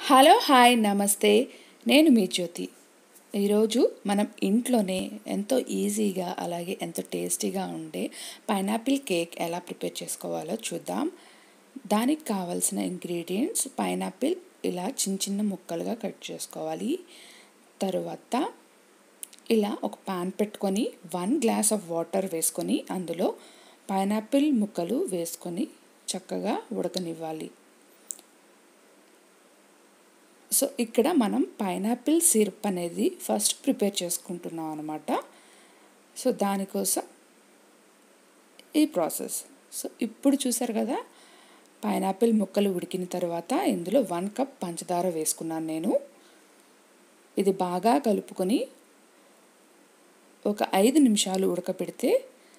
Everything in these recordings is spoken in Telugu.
హలో హాయ్ నమస్తే నేను మీ జ్యోతి ఈరోజు మనం ఇంట్లోనే ఎంతో ఈజీగా అలాగే ఎంతో టేస్టీగా ఉండే పైనాపిల్ కేక్ ఎలా ప్రిపేర్ చేసుకోవాలో చూద్దాం దానికి కావాల్సిన ఇంగ్రీడియంట్స్ పైనాపిల్ ఇలా చిన్న చిన్న ముక్కలుగా కట్ చేసుకోవాలి తరువాత ఇలా ఒక పాన్ పెట్టుకొని వన్ గ్లాస్ ఆఫ్ వాటర్ వేసుకొని అందులో పైనాపిల్ ముక్కలు వేసుకొని చక్కగా ఉడకనివ్వాలి సో ఇక్కడ మనం పైనాపిల్ సిరప్ అనేది ఫస్ట్ ప్రిపేర్ చేసుకుంటున్నాం అనమాట సో దానికోసం ఈ ప్రాసెస్ సో ఇప్పుడు చూసారు కదా పైనాపిల్ ముక్కలు ఉడికిన తర్వాత ఇందులో వన్ కప్ పంచదార వేసుకున్నాను నేను ఇది బాగా కలుపుకొని ఒక ఐదు నిమిషాలు ఉడకపెడితే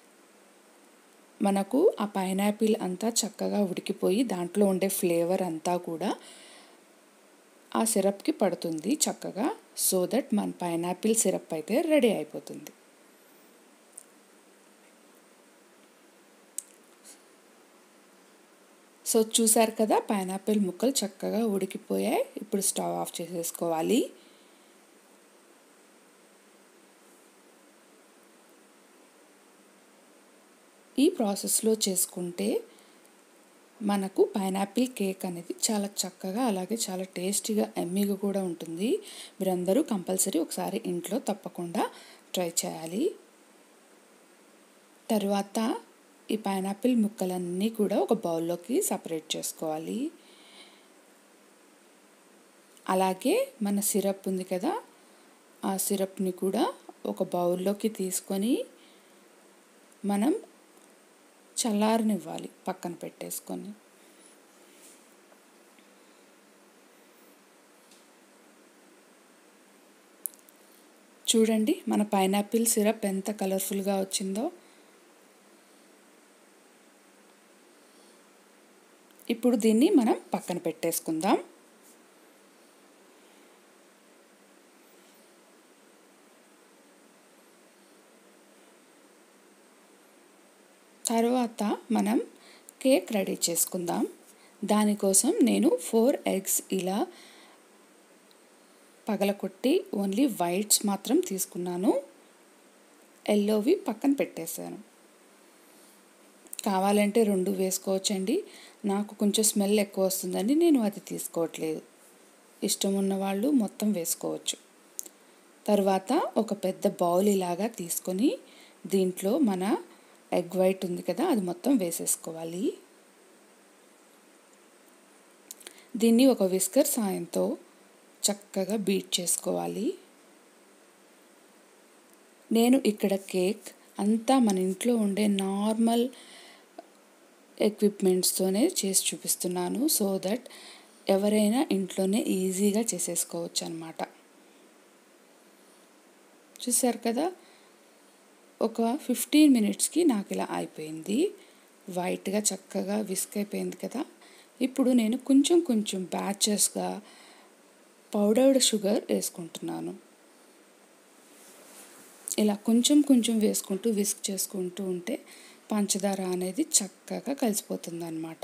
మనకు ఆ పైనాపిల్ అంతా చక్కగా ఉడికిపోయి దాంట్లో ఉండే ఫ్లేవర్ అంతా కూడా ఆ సిరప్కి పడుతుంది చక్కగా సో దట్ మన పైనాపిల్ సిరప్ అయితే రెడీ అయిపోతుంది సో చూసారు కదా పైనాపిల్ ముక్కలు చక్కగా ఉడికిపోయాయి ఇప్పుడు స్టవ్ ఆఫ్ చేసేసుకోవాలి ఈ ప్రాసెస్లో చేసుకుంటే మనకు పైనాపిల్ కేక్ అనేది చాలా చక్కగా అలాగే చాలా టేస్టీగా ఎమ్మీగా కూడా ఉంటుంది మీరందరూ కంపల్సరీ ఒకసారి ఇంట్లో తప్పకుండా ట్రై చేయాలి తర్వాత ఈ పైనాపిల్ ముక్కలన్నీ కూడా ఒక బౌల్లోకి సపరేట్ చేసుకోవాలి అలాగే మన సిరప్ ఉంది కదా ఆ సిరప్ని కూడా ఒక బౌల్లోకి తీసుకొని మనం చల్లారనివ్వాలి పక్కన పెట్టేసుకొని చూడండి మన పైనాపిల్ సిరప్ ఎంత కలర్ఫుల్గా వచ్చిందో ఇప్పుడు దీన్ని మనం పక్కన పెట్టేసుకుందాం తర్వాత మనం కేక్ రెడీ చేసుకుందాం దానికోసం నేను ఫోర్ ఎగ్స్ ఇలా పగలకొట్టి ఓన్లీ వైట్స్ మాత్రం తీసుకున్నాను ఎల్లోవి పక్కన పెట్టేశాను కావాలంటే రెండు వేసుకోవచ్చండి నాకు కొంచెం స్మెల్ ఎక్కువ వస్తుందని నేను అది తీసుకోవట్లేదు ఇష్టం ఉన్న వాళ్ళు మొత్తం వేసుకోవచ్చు తర్వాత ఒక పెద్ద బౌల్ ఇలాగా తీసుకొని దీంట్లో మన ఎగ్ వైట్ ఉంది కదా అది మొత్తం వేసేసుకోవాలి దీన్ని ఒక విస్కర్ సాయంతో చక్కగా బీట్ చేసుకోవాలి నేను ఇక్కడ కేక్ అంతా మన ఇంట్లో ఉండే నార్మల్ ఎక్విప్మెంట్స్తోనే చేసి చూపిస్తున్నాను సో దట్ ఎవరైనా ఇంట్లోనే ఈజీగా చేసేసుకోవచ్చు అనమాట చూసారు కదా ఒక ఫిఫ్టీన్ మినిట్స్కి నాకు ఇలా అయిపోయింది వైట్గా చక్కగా విస్క్ అయిపోయింది కదా ఇప్పుడు నేను కొంచెం కొంచెం బ్యాచెస్గా పౌడర్డ్ షుగర్ వేసుకుంటున్నాను ఇలా కొంచెం కొంచెం వేసుకుంటూ విస్క్ చేసుకుంటూ ఉంటే పంచదార అనేది చక్కగా కలిసిపోతుంది అన్నమాట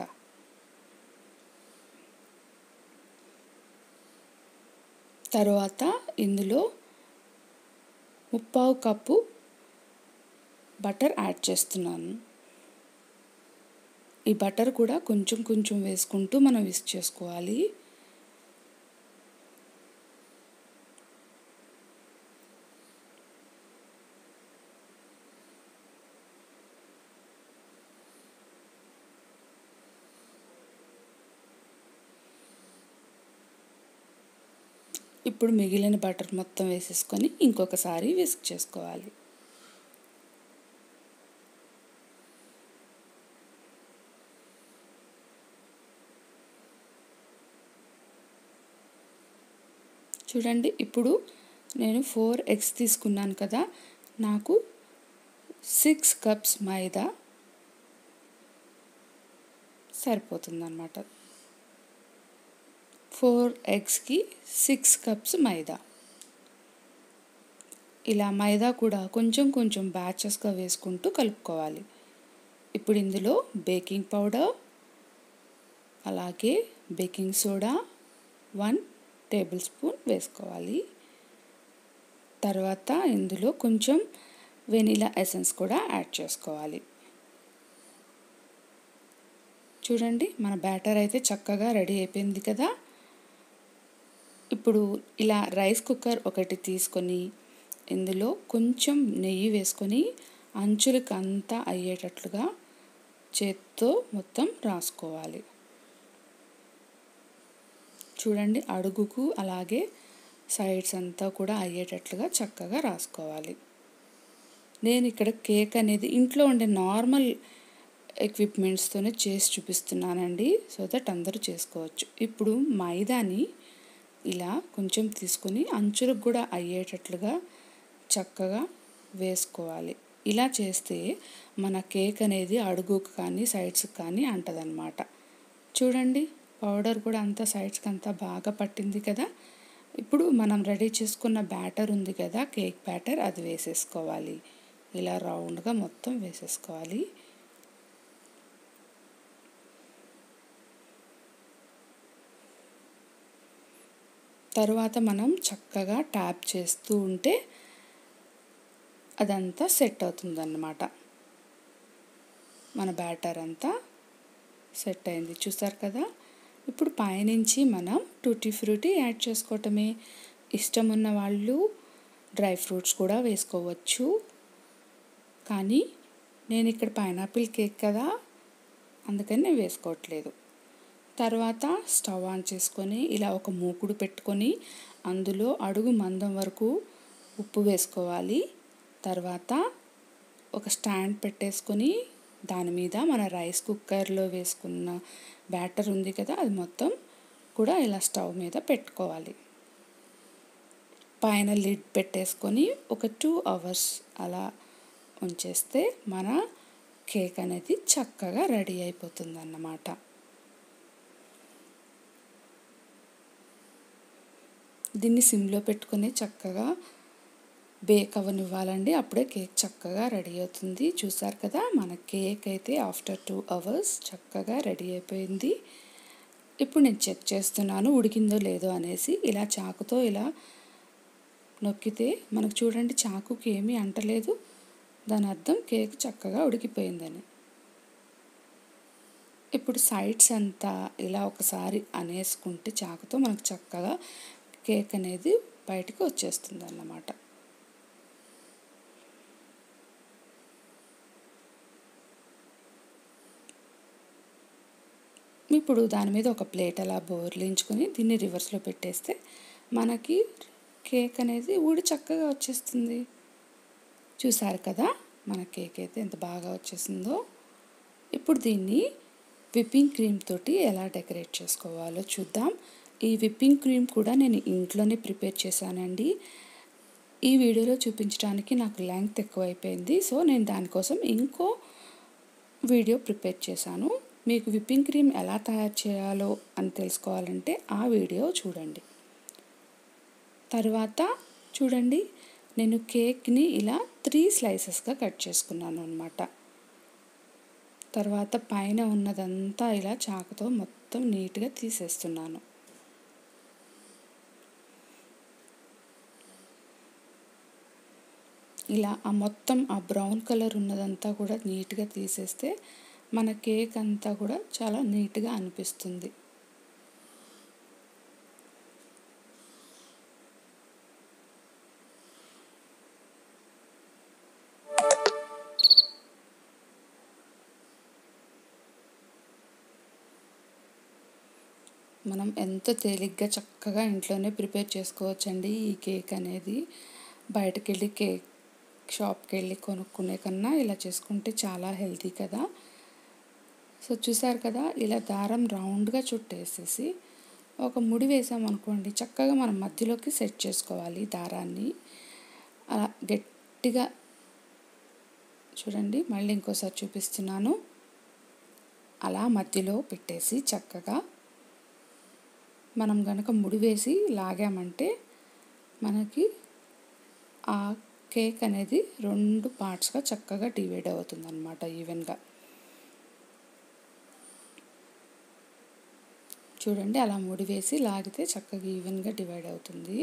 తర్వాత ఇందులో ముప్పావు కప్పు బటర్ యాడ్ చేస్తున్నాను ఈ బటర్ కూడా కొంచెం కొంచెం వేసుకుంటూ మనం విస్క్ చేసుకోవాలి ఇప్పుడు మిగిలిన బటర్ మొత్తం వేసేసుకొని ఇంకొకసారి విస్క్ చేసుకోవాలి చూడండి ఇప్పుడు నేను ఫోర్ ఎగ్స్ తీసుకున్నాను కదా నాకు సిక్స్ కప్స్ మైదా సరిపోతుందన్నమాట ఫోర్ ఎగ్స్కి సిక్స్ కప్స్ మైదా ఇలా మైదా కూడా కొంచెం కొంచెం బ్యాచెస్గా వేసుకుంటూ కలుపుకోవాలి ఇప్పుడు ఇందులో బేకింగ్ పౌడర్ అలాగే baking soda one tablespoon వేసుకోవాలి తర్వాత ఇందులో కొంచెం వెనీలా ఎసెన్స్ కూడా యాడ్ చేసుకోవాలి చూడండి మన బ్యాటర్ అయితే చక్కగా రెడీ అయిపోయింది కదా ఇప్పుడు ఇలా రైస్ కుక్కర్ ఒకటి తీసుకొని ఇందులో కొంచెం నెయ్యి వేసుకొని అంచులకు అంతా అయ్యేటట్లుగా చేత్తో మొత్తం రాసుకోవాలి చూడండి అడుగుకు అలాగే సైడ్స్ అంతా కూడా అయ్యేటట్లుగా చక్కగా రాసుకోవాలి నేను ఇక్కడ కేక్ అనేది ఇంట్లో ఉండే నార్మల్ ఎక్విప్మెంట్స్తోనే చేసి చూపిస్తున్నానండి సో దట్ అందరూ చేసుకోవచ్చు ఇప్పుడు మైదాని ఇలా కొంచెం తీసుకొని అంచులకు కూడా అయ్యేటట్లుగా చక్కగా వేసుకోవాలి ఇలా చేస్తే మన కేక్ అనేది అడుగుకు కానీ సైడ్స్కి కానీ అంటదన్నమాట చూడండి పౌడర్ కూడా అంతా సైడ్స్కి అంతా బాగా పట్టింది కదా ఇప్పుడు మనం రెడీ చేసుకున్న బ్యాటర్ ఉంది కదా కేక్ బ్యాటర్ అది వేసేసుకోవాలి ఇలా రౌండ్గా మొత్తం వేసేసుకోవాలి తర్వాత మనం చక్కగా ట్యాప్ చేస్తూ ఉంటే అదంతా సెట్ అవుతుందన్నమాట మన బ్యాటర్ అంతా సెట్ అయింది చూసారు కదా ఇప్పుడు పైనుంచి మనం టూటీ ఫ్రూటీ యాడ్ చేసుకోవటమే ఇష్టం ఉన్న వాళ్ళు డ్రై ఫ్రూట్స్ కూడా వేసుకోవచ్చు కానీ నేను ఇక్కడ పైనాపిల్ కేక్ కదా అందుకని నేను వేసుకోవట్లేదు తర్వాత స్టవ్ ఆన్ చేసుకొని ఇలా ఒక మూకుడు పెట్టుకొని అందులో అడుగు మందం వరకు ఉప్పు వేసుకోవాలి తర్వాత ఒక స్టాండ్ పెట్టేసుకొని దాని మీద మన రైస్ కుక్కర్లో వేసుకున్న బ్యాటర్ ఉంది కదా అది మొత్తం కూడా ఇలా స్టవ్ మీద పెట్టుకోవాలి పైన లిడ్ పెట్టేసుకొని ఒక టూ అవర్స్ అలా ఉంచేస్తే మన కేక్ అనేది చక్కగా రెడీ అయిపోతుంది అన్నమాట దీన్ని సిమ్లో పెట్టుకొని చక్కగా బేక్ అవ్వనివ్వాలండి అప్పుడే కేక్ చక్కగా రెడీ అవుతుంది చూసారు కదా మన కేక్ అయితే ఆఫ్టర్ టూ అవర్స్ చక్కగా రెడీ అయిపోయింది ఇప్పుడు నేను చెక్ చేస్తున్నాను ఉడికిందో లేదో అనేసి ఇలా చాకుతో ఇలా నొక్కితే మనకు చూడండి చాకుకి ఏమీ అంటలేదు దాని అర్థం కేక్ చక్కగా ఉడికిపోయిందని ఇప్పుడు సైడ్స్ అంతా ఇలా ఒకసారి అనేసుకుంటే చాకుతో మనకు చక్కగా కేక్ అనేది బయటకు వచ్చేస్తుంది అన్నమాట ఇప్పుడు దాని మీద ఒక ప్లేట్ అలా బోర్లించుకొని దీన్ని రివర్స్లో పెట్టేస్తే మనకి కేక్ అనేది ఊడి చక్కగా వచ్చేస్తుంది చూసారు కదా మన కేక్ అయితే ఎంత బాగా వచ్చేసిందో ఇప్పుడు దీన్ని విప్పింగ్ క్రీమ్ తోటి ఎలా డెకరేట్ చేసుకోవాలో చూద్దాం ఈ విప్పింగ్ క్రీమ్ కూడా నేను ఇంట్లోనే ప్రిపేర్ చేశానండి ఈ వీడియోలో చూపించడానికి నాకు లెంగ్త్ ఎక్కువైపోయింది సో నేను దానికోసం ఇంకో వీడియో ప్రిపేర్ చేశాను మీకు విప్పింగ్ క్రీమ్ ఎలా తయారు చేయాలో అని తెలుసుకోవాలంటే ఆ వీడియో చూడండి తర్వాత చూడండి నేను కేక్ని ఇలా త్రీ స్లైసెస్గా కట్ చేసుకున్నాను అనమాట తర్వాత పైన ఉన్నదంతా ఇలా చాకుతో మొత్తం నీట్గా తీసేస్తున్నాను ఇలా ఆ మొత్తం ఆ బ్రౌన్ కలర్ ఉన్నదంతా కూడా నీట్గా తీసేస్తే మన కేక్ అంతా కూడా చాలా నీట్గా అనిపిస్తుంది మనం ఎంతో తేలిగ్గా చక్కగా ఇంట్లోనే ప్రిపేర్ చేసుకోవచ్చండి ఈ కేక్ అనేది బయటకు వెళ్ళి కేక్ షాప్కి వెళ్ళి కొనుక్కునే కన్నా ఇలా చేసుకుంటే చాలా హెల్తీ కదా సో చూసారు కదా ఇలా దారం రౌండ్గా చుట్టేసేసి ఒక ముడి వేసామనుకోండి చక్కగా మనం మధ్యలోకి సెట్ చేసుకోవాలి దారాన్ని అలా గట్టిగా చూడండి మళ్ళీ ఇంకోసారి చూపిస్తున్నాను అలా మధ్యలో పెట్టేసి చక్కగా మనం కనుక ముడి వేసి లాగామంటే మనకి ఆ కేక్ అనేది రెండు పార్ట్స్గా చక్కగా డివైడ్ అవుతుంది అనమాట ఈవెన్గా చూడండి అలా ముడి వేసి లాగితే చక్కగా ఈవెన్గా డివైడ్ అవుతుంది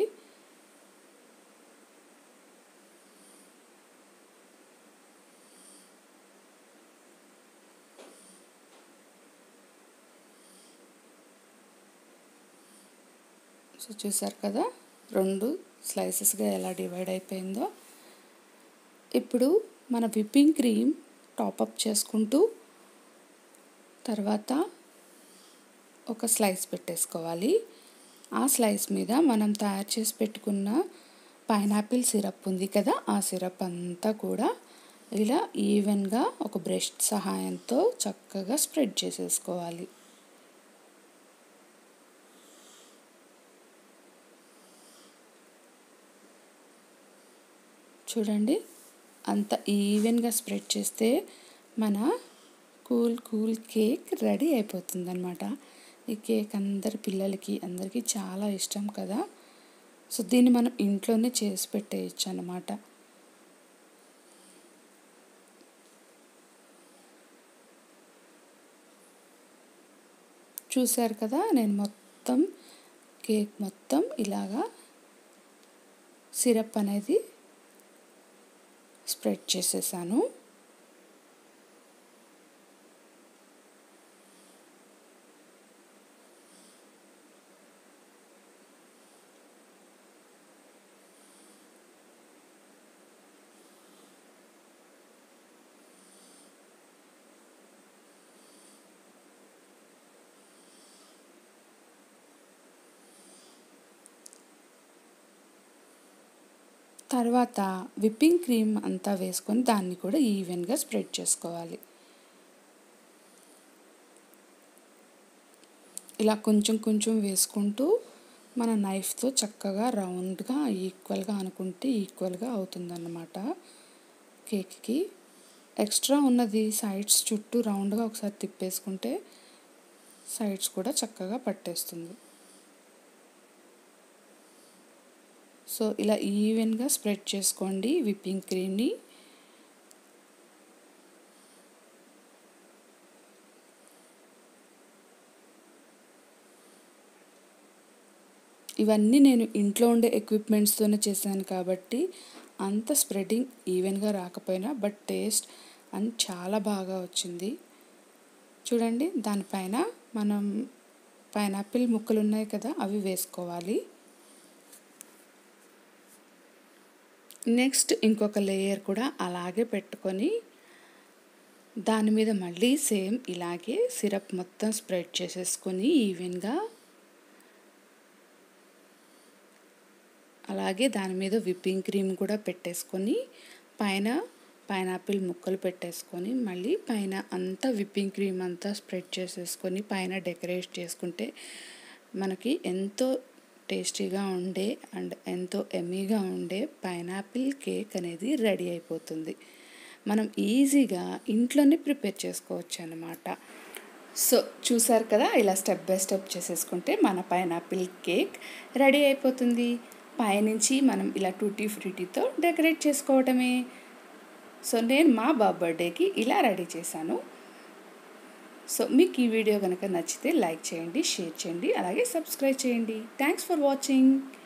సో చూసారు కదా రెండు స్లైసెస్గా ఎలా డివైడ్ అయిపోయిందో ఇప్పుడు మన విప్పింగ్ క్రీమ్ టాపప్ చేసుకుంటూ తర్వాత ఒక స్లైస్ పెట్టేసుకోవాలి ఆ స్లైస్ మీద మనం తయారు చేసి పెట్టుకున్న పైనాపిల్ సిరప్ ఉంది కదా ఆ సిరప్ అంతా కూడా ఇలా ఈవెన్గా ఒక బ్రష్ సహాయంతో చక్కగా స్ప్రెడ్ చేసేసుకోవాలి చూడండి అంత ఈవెన్గా స్ప్రెడ్ చేస్తే మన కూల్ కూల్ కేక్ రెడీ అయిపోతుంది అనమాట ఈ కేక్ అందరి పిల్లలకి అందరికీ చాలా ఇష్టం కదా సో దీన్ని మనం ఇంట్లోనే చేసి పెట్టేయచ్చు అన్నమాట చూశారు కదా నేను మొత్తం కేక్ మొత్తం ఇలాగా సిరప్ అనేది స్ప్రెడ్ చేసేసాను తర్వాత విప్పింగ్ క్రీమ్ అంతా వేసుకొని దాన్ని కూడా ఈవెన్గా స్ప్రెడ్ చేసుకోవాలి ఇలా కొంచెం కొంచెం వేసుకుంటూ మన నైఫ్తో చక్కగా రౌండ్గా ఈక్వల్గా అనుకుంటే ఈక్వల్గా అవుతుందన్నమాట కేక్కి ఎక్స్ట్రా ఉన్నది సైడ్స్ చుట్టూ రౌండ్గా ఒకసారి తిప్పేసుకుంటే సైడ్స్ కూడా చక్కగా పట్టేస్తుంది సో ఇలా ఈవెన్గా స్ప్రెడ్ చేసుకోండి విప్పింగ్ క్రీమ్ని ఇవన్నీ నేను ఇంట్లో ఉండే ఎక్విప్మెంట్స్తోనే చేశాను కాబట్టి అంత స్ప్రెడింగ్ ఈవెన్గా రాకపోయినా బట్ టేస్ట్ అండ్ చాలా బాగా వచ్చింది చూడండి దానిపైన మనం పైనాపిల్ ముక్కలు ఉన్నాయి కదా అవి వేసుకోవాలి నెక్స్ట్ ఇంకొక లేయర్ కూడా అలాగే పెట్టుకొని దాని మీద మళ్ళీ సేమ్ ఇలాగే సిరప్ మొత్తం స్ప్రెడ్ చేసేసుకొని ఈవెన్గా అలాగే దాని మీద విప్పింగ్ క్రీమ్ కూడా పెట్టేసుకొని పైన పైనాపిల్ ముక్కలు పెట్టేసుకొని మళ్ళీ పైన అంతా విప్పింగ్ క్రీమ్ అంతా స్ప్రెడ్ చేసేసుకొని పైన డెకరేట్ చేసుకుంటే మనకి ఎంతో టేస్టీగా ఉండే అండ్ ఎంతో ఎమ్మీగా ఉండే పైనాపిల్ కేక్ అనేది రెడీ అయిపోతుంది మనం ఈజీగా ఇంట్లోనే ప్రిపేర్ చేసుకోవచ్చు అన్నమాట సో చూసారు కదా ఇలా స్టెప్ బై స్టెప్ చేసేసుకుంటే మన పైనాపిల్ కేక్ రెడీ అయిపోతుంది పైనుంచి మనం ఇలా టూటీ ఫ్రూటీతో డెకరేట్ చేసుకోవటమే సో నేను మా బాబు బర్త్డేకి ఇలా రెడీ చేశాను సో మీకు ఈ వీడియో కనుక నచ్చితే లైక్ చేయండి షేర్ చేయండి అలాగే సబ్స్క్రైబ్ చేయండి థ్యాంక్స్ ఫర్ వాచింగ్